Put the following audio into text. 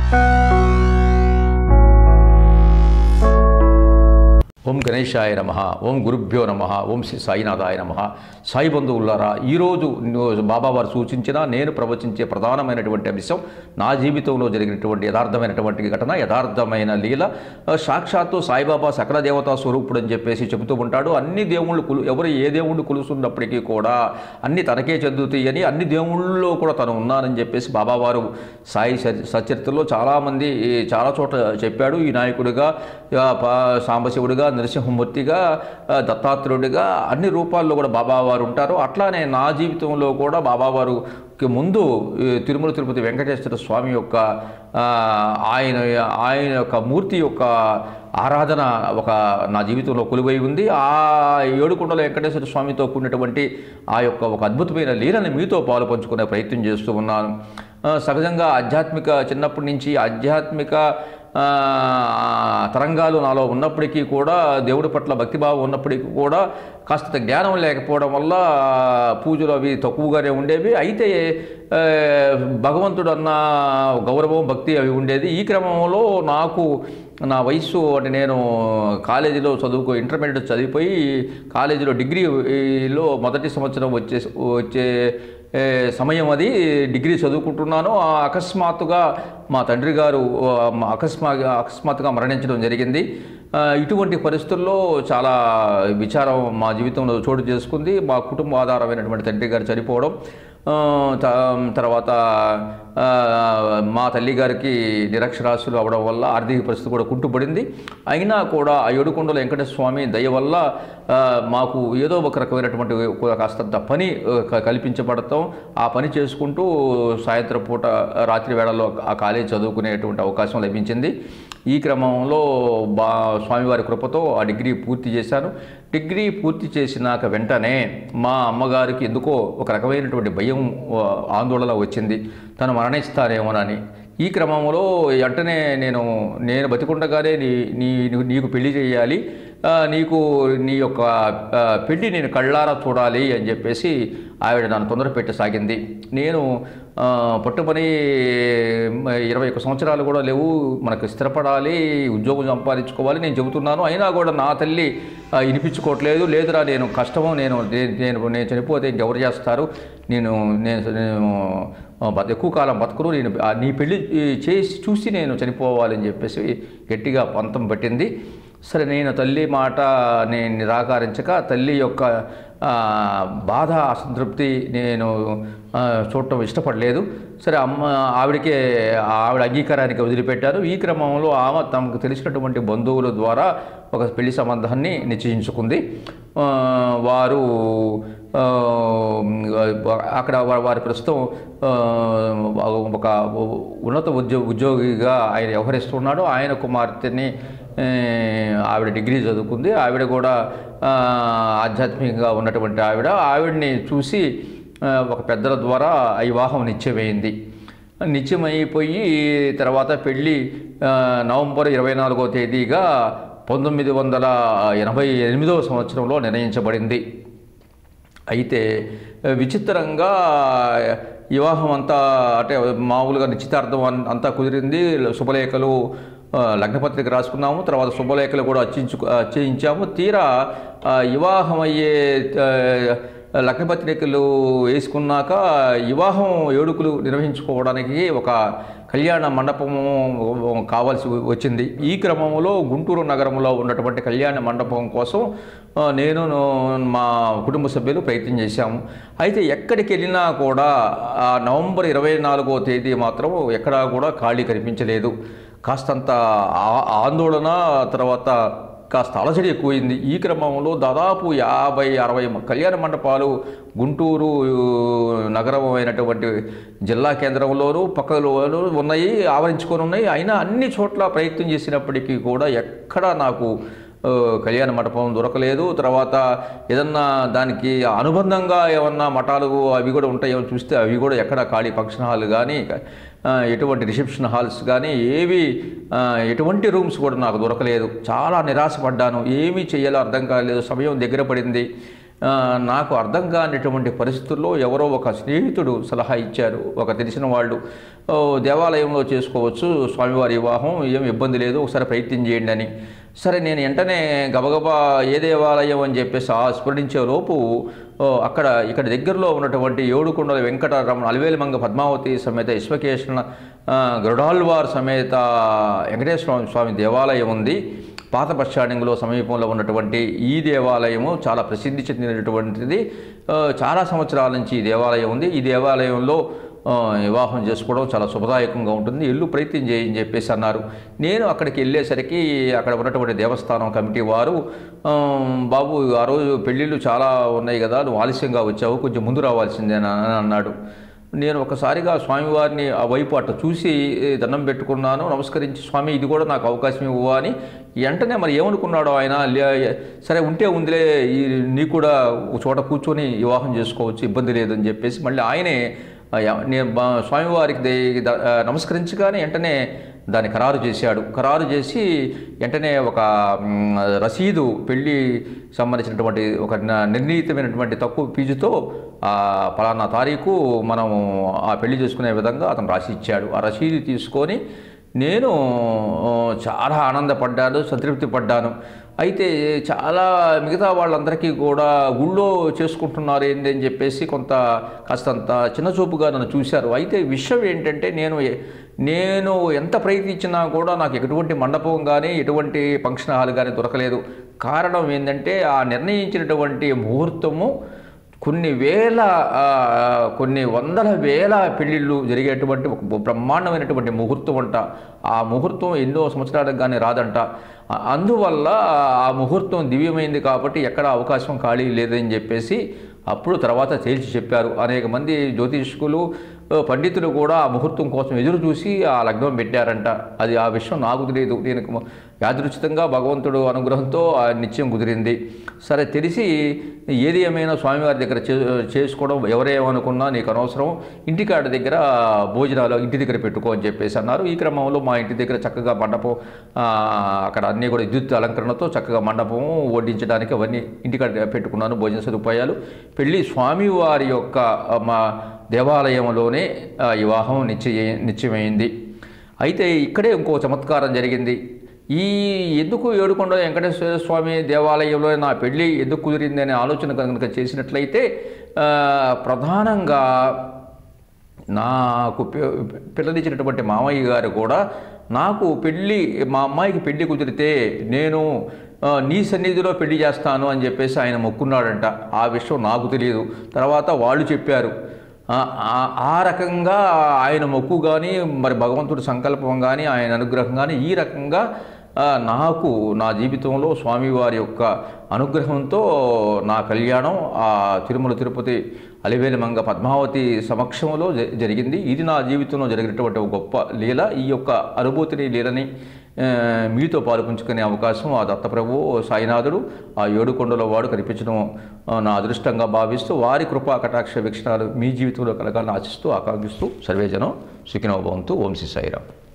ఓం గణేశాయ నమ ఓం గురుభ్యో నమ ఓం శ్రీ సాయినాథాయ నమ సాయి బంధువులారా ఈరోజు బాబా వారు సూచించిన నేను ప్రవచించే ప్రధానమైనటువంటి అంశం నా జీవితంలో జరిగినటువంటి యథార్థమైనటువంటి ఘటన యథార్థమైన లీల ఆ, సాక్షాత్తు సాయిబాబా సకల దేవతా స్వరూపుడు అని చెప్పేసి చెబుతూ ఉంటాడు అన్ని దేవుళ్ళు కులు ఎవరు ఏ దేవుణ్ణి కొలుస్తున్నప్పటికీ కూడా అన్ని తనకే చెందుతాయని అన్ని దేవుళ్ళలో కూడా తను ఉన్నానని చెప్పేసి బాబావారు సాయి స- సచరిత్రలో చాలామంది చాలా చోట్ల చెప్పాడు ఈ నాయకుడిగా ఆ, పా- సాంబశివుడిగా నరసింహమూర్తిగా ఆ, దత్తాత్రేయుడిగా అన్ని రూపాల్లో కూడా బాబావారు ఉంటారు అట్లానే నా జీవితంలో కూడా బాబావారుకి ముందు ఈ తిరుమల తిరుపతి వెంకటేశ్వర స్వామి యొక్క ఆ, ఆయన ఆయన యొక్క మూర్తి యొక్క ఆరాధన ఒక నా జీవితంలో కొలువై ఉంది ఆ ఏడుకొండల వెంకటేశ్వర స్వామితో కూడినటువంటి ఆ యొక్క ఒక అద్భుతమైన లీలని మీతో పాలు పంచుకునే ప్రయత్నం చేస్తూ ఉన్నాను ఆ, సహజంగా ఆధ్యాత్మిక చిన్నప్పటి నుంచి ఆధ్యాత్మిక ఆ, తరంగాలు నాలో ఉన్నప్పటికీ కూడా దేవుడి పట్ల భక్తిభావం ఉన్నప్పటికీ కూడా కాస్త జ్ఞానం లేకపోవడం వల్ల పూజలు అవి తక్కువగానే ఉండేవి అయితే ఆ, భగవంతుడు అన్న గౌరవం భక్తి అవి ఉండేది ఈ క్రమంలో నాకు నా వయస్సు అంటే నేను కాలేజీలో చదువుకో ఇంటర్మీడియట్ చదివిపోయి కాలేజీలో డిగ్రీలో మొదటి సంవత్సరం వచ్చే వచ్చే ఏ, సమయం అది డిగ్రీ చదువుకుంటున్నాను ఆ అకస్మాత్తుగా మా తండ్రి గారు ఆ, మా అకస్మా అకస్మాత్తుగా మరణించడం జరిగింది ఆ, ఇటువంటి పరిస్థితుల్లో చాలా విచారం మా జీవితంలో చోటు చేసుకుంది మా కుటుంబ ఆధారమైనటువంటి తండ్రి గారు చనిపోవడం ఆ, త- తర్వాత ఆ, మా తల్లి గారికి నిరక్షరాస్యులు అవడం వల్ల ఆర్థిక పరిస్థితి కూడా కుంటుపడింది అయినా కూడా ఆ ఏడుకొండల వెంకటేశ్వర స్వామి దయ వల్ల ఆ, మాకు ఏదో ఒక రకమైనటువంటి ఒక కాస్తంత పని ఆ, క- కల్పించబడతాం ఆ పని చేసుకుంటూ సాయంత్రం పూట రాత్రి వేళల్లో ఆ కాలేజ్ చదువుకునేటువంటి అవకాశం లభించింది ఈ క్రమంలో బా స్వామివారి కృపతో ఆ డిగ్రీ పూర్తి చేశాను డిగ్రీ పూర్తి చేసినాక వెంటనే మా అమ్మగారికి ఎందుకో ఒక రకమైనటువంటి భయం ఆ, ఆందోళన వచ్చింది తను మరణిస్తానేమోనని ఈ క్రమంలో వెంటనే నేను నేను బతికుండగానే నీ నీ నీకు పెళ్లి చేయాలి ఆ, నీకు నీ యొక్క ఆ, పెళ్లి నేను కళ్ళారా చూడాలి అని చెప్పేసి ఆవిడ నన్ను తొందర పెట్టసాగింది నేను ఆ, పట్టుపని మ, ఇరవై ఒక్క సంవత్సరాలు కూడా లేవు మనకు స్థిరపడాలి ఉద్యోగం సంపాదించుకోవాలి నేను చెబుతున్నాను అయినా కూడా నా తల్లి ఆ, వినిపించుకోవట్లేదు లేదురా నేను కష్టము నేను నే- నేను నేను చనిపోతే ఇంకెవరు చేస్తారు నేను నేను నేను ఆ, బత- ఎక్కువ కాలం బతకను నేను ఆ, నీ పెళ్లి ఈ, చేసి చూసి నేను చనిపోవాలని చెప్పేసి గట్టిగా పంతం పట్టింది సరే నేను తల్లి మాట నేను నిరాకరించక తల్లి యొక్క ఆ, బాధ అసంతృప్తి నేను ఆ, చూడటం ఇష్టపడలేదు సరే అమ్మ ఆవిడకే ఆవిడ అంగీకారానికి వదిలిపెట్టారు ఈ క్రమంలో ఆమె తమకు తెలిసినటువంటి బంధువుల ద్వారా ఒక పెళ్లి సంబంధాన్ని నిశ్చయించుకుంది ఆ, వారు ఆ, అక్కడ వా- వారి ప్రస్తుతం ఆ, ఒక ఉన్నత ఉద్యో ఉద్యోగిగా ఆయన వ్యవహరిస్తున్నాడు ఆయన కుమార్తెని ఏ, ఆవిడ డిగ్రీ చదువుకుంది ఆవిడ కూడా ఆ, ఆధ్యాత్మికంగా ఉన్నటువంటి ఆవిడ ఆవిడని చూసి ఆ, ఒక పెద్దల ద్వారా ఆ వివాహం నిశ్చయమైంది నిత్యమైపోయి తర్వాత పెళ్ళి ఆ, నవంబర్ ఇరవై నాలుగో తేదీగా పంతొమ్మిది వందల ఎనభై ఎనిమిదవ సంవత్సరంలో నిర్ణయించబడింది అయితే ఆ, విచిత్రంగా వివాహం అంతా అంటే మామూలుగా నిశ్చితార్థం అన్- అంతా కుదిరింది శుభలేఖలు ఆ, లగ్నపత్రిక రాసుకున్నాము తర్వాత శుభలేఖలు కూడా అచ్చించు అచ్చేయించాము తీరా ఆ, వివాహం అయ్యే ఆ, లగ్నపత్రికలు వేసుకున్నాక వివాహం ఏడుకులు నిర్వహించుకోవడానికి ఒక కళ్యాణ మండపము కావాల్సి వచ్చింది ఈ క్రమంలో గుంటూరు నగరంలో ఉన్నటువంటి కళ్యాణ మండపం కోసం ఆ, నేను మా కుటుంబ సభ్యులు ప్రయత్నం చేశాము అయితే ఎక్కడికి వెళ్ళినా కూడా ఆ నవంబర్ ఇరవై నాలుగో తేదీ మాత్రం ఎక్కడా కూడా ఖాళీ కనిపించలేదు కాస్తంత ఆ- ఆందోళన తర్వాత కాస్త అలసడి ఎక్కువైంది ఈ క్రమంలో దాదాపు యాభై అరవై కళ్యాణ మండపాలు గుంటూరు నగరం అయినటువంటి జిల్లా కేంద్రంలోనూ పక్కలోనూ ఉన్నాయి ఆవరించుకొని ఉన్నాయి అయినా అన్ని చోట్ల ప్రయత్నం చేసినప్పటికీ కూడా ఎక్కడా నాకు ఆ, కళ్యాణ మండపం దొరకలేదు తర్వాత ఏదన్నా దానికి అనుబంధంగా ఏమన్నా మఠాలు అవి కూడా ఉంటాయేమో చూస్తే అవి కూడా ఎక్కడ ఖాళీ ఫంక్షన్ హాల్ కానీ ఆ, ఎటువంటి రిసెప్షన్ హాల్స్ కానీ ఏవి ఆ, ఎటువంటి రూమ్స్ కూడా నాకు దొరకలేదు చాలా నిరాశపడ్డాను ఏమీ చేయాలో అర్థం కాలేదు సమయం దగ్గర పడింది ఆ, నాకు అర్థం కానిటువంటి పరిస్థితుల్లో ఎవరో ఒక స్నేహితుడు సలహా ఇచ్చారు ఒక తెలిసిన వాళ్ళు "ఓ, దేవాలయంలో చేసుకోవచ్చు స్వామివారి వివాహం ఏం ఇబ్బంది లేదు ఒకసారి ప్రయత్నం చేయండి అని సరే నేను వెంటనే గబగబా ఏ దేవాలయం అని చెప్పేసి ఆ స్ఫురించే లోపు ఓ, అక్కడ ఇక్కడ దగ్గరలో ఉన్నటువంటి ఏడుకొండల వెంకటరమణ అలివేలిమంగ పద్మావతి సమేత విశ్వకేశ్వర ఆ, గరుడాల్వార్ సమేత వెంకటేశ్వర స్వామి దేవాలయం ఉంది పాత బస్టాండింగ్లో సమీపంలో ఉన్నటువంటి ఈ దేవాలయము చాలా ప్రసిద్ధి చెందినటువంటిది ఆ, చాలా సంవత్సరాల నుంచి ఈ దేవాలయం ఉంది ఈ దేవాలయంలో ఆ, వివాహం చేసుకోవడం చాలా శుభదాయకంగా ఉంటుంది ఇల్లు ప్రయత్నం చేయని చెప్పేసి అన్నారు నేను అక్కడికి వెళ్ళేసరికి అక్కడ ఉన్నటువంటి దేవస్థానం కమిటీ వారు ఆ, బాబు ఆ రోజు పెళ్ళిళ్ళు చాలా ఉన్నాయి కదా నువ్వు ఆలస్యంగా వచ్చావు కొంచెం ముందు రావాల్సిందేనా అని అన్నాడు నేను ఒకసారిగా స్వామివారిని ఆ వైపు అట్ట చూసి ఏ, దండం పెట్టుకున్నాను నమస్కరించి స్వామి ఇది కూడా నాకు అవకాశం ఇవ్వవా అని వెంటనే మరి ఏమనుకున్నాడో ఆయన లే- సరే ఉంటే ఉందిలే ఈ నీ కూడా ఒక చోట కూర్చొని వివాహం చేసుకోవచ్చు ఇబ్బంది లేదని చెప్పేసి మళ్ళీ ఆయనే ఆ, యా- నేను బా- స్వామివారికి దే- ద- ఆ, నమస్కరించగానే వెంటనే దాన్ని ఖరారు చేశాడు ఖరారు చేసి వెంటనే ఒక మ్, రసీదు పెళ్లి సంబంధించినటువంటి ఒక న- నిర్ణీతమైనటువంటి తక్కువ ఫీజుతో ఆ పలానా తారీఖు మనం ఆ పెళ్లి చేసుకునే విధంగా అతను రాసి ఇచ్చాడు ఆ రసీదు తీసుకొని నేను ఆ, చాలా ఆనందపడ్డాను సంతృప్తి పడ్డాను అయితే చాలా మిగతా వాళ్ళందరికీ కూడా గుళ్ళో చేసుకుంటున్నారు ఏంటి అని చెప్పేసి కొంత కాస్తంత చిన్నచూపుగా నన్ను చూశారు అయితే విషయం ఏంటంటే నేను ఎ- నేను ఎంత ప్రయత్నించినా కూడా నాకు ఎటువంటి మండపం కానీ ఎటువంటి ఫంక్షన్ హాల్ కానీ దొరకలేదు కారణం ఏంటంటే ఆ నిర్ణయించినటువంటి ముహూర్తము కొన్ని వేల ఆ, కొన్ని వందల వేల పెళ్ళిళ్ళు జరిగేటువంటి ఒక బ్రహ్మాండమైనటువంటి ముహూర్తం అంట ఆ ముహూర్తం ఎన్నో సంవత్సరాలకు కానీ రాదంట ఆ- అందువల్ల ఆ ముహూర్తం దివ్యమైంది కాబట్టి ఎక్కడ అవకాశం ఖాళీ లేదని చెప్పేసి అప్పుడు తర్వాత తేల్చి చెప్పారు అనేక మంది జ్యోతిష్కులు ఆ, పండితులు కూడా ఆ ముహూర్తం కోసం ఎదురు చూసి ఆ లగ్నం పెట్టారంట అది ఆ విషయం నాకు తెలియదు దీనికి యాదృచ్ఛితంగా భగవంతుడు అనుగ్రహంతో ఆ నిత్యం కుదిరింది సరే తెలిసి ఏది ఏమైనా స్వామివారి దగ్గర చే చేసుకోవడం ఎవరేమనుకున్నా నీకు అనవసరం ఇంటికాడ దగ్గర భోజనాలు ఇంటి దగ్గర పెట్టుకో అని చెప్పేసి అన్నారు ఈ క్రమంలో మా ఇంటి దగ్గర చక్కగా మండపం ఆ, అక్కడ అన్నీ కూడా విద్యుత్ అలంకరణతో చక్కగా మండపం వడ్డించడానికి అవన్నీ ఇంటికాడ పెట్టుకున్నాను భోజన సదుపాయాలు పెళ్ళి స్వామివారి యొక్క ఆ, మా దేవాలయంలోనే ఆ, వివాహం నిశ్చయ నిశ్చయమైంది అయితే ఇక్కడే ఇంకో చమత్కారం జరిగింది ఈ ఎందుకు ఏడుకొండ వెంకటేశ్వర స్వామి దేవాలయంలో నా పెళ్ళి ఎందుకు కుదిరింది అనే ఆలోచన కనుక చేసినట్లయితే ఆ, ప్రధానంగా నాకు పి- పిల్లనిచ్చినటువంటి మామయ్య గారు కూడా నాకు పెళ్ళి మా అమ్మాయికి పెళ్ళి కుదిరితే నేను ఆ, నీ సన్నిధిలో పెళ్లి చేస్తాను అని చెప్పేసి ఆయన మొక్కున్నాడంట ఆ విషయం నాకు తెలియదు తర్వాత వాళ్ళు చెప్పారు ఆ, ఆ- ఆ రకంగా ఆయన మొక్కు కానీ మరి భగవంతుడి సంకల్పం కానీ ఆయన అనుగ్రహం కానీ ఈ రకంగా ఆ, నాకు నా జీవితంలో స్వామివారి యొక్క అనుగ్రహంతో నా కళ్యాణం ఆ తిరుమల తిరుపతి అలివేలిమంగ పద్మావతి సమక్షంలో జ- జరిగింది ఇది నా జీవితంలో జరిగినటువంటి ఒక గొప్ప లీల ఈ యొక్క అనుభూతిని లీలని ఆ, మీతో పాలుపంచుకునే అవకాశం ఆ దత్తప్రభు సాయినాథుడు ఆ ఏడుకొండల వాడు కనిపించడం ఆ, నా అదృష్టంగా భావిస్తూ వారి కృపా కటాక్ష వీక్షణాలు మీ జీవితంలో కలగాలని ఆశిస్తూ ఆకాంక్షిస్తూ సర్వేజనం సుఖినో భవంతు ఓం శ్రీ సాయిరామ్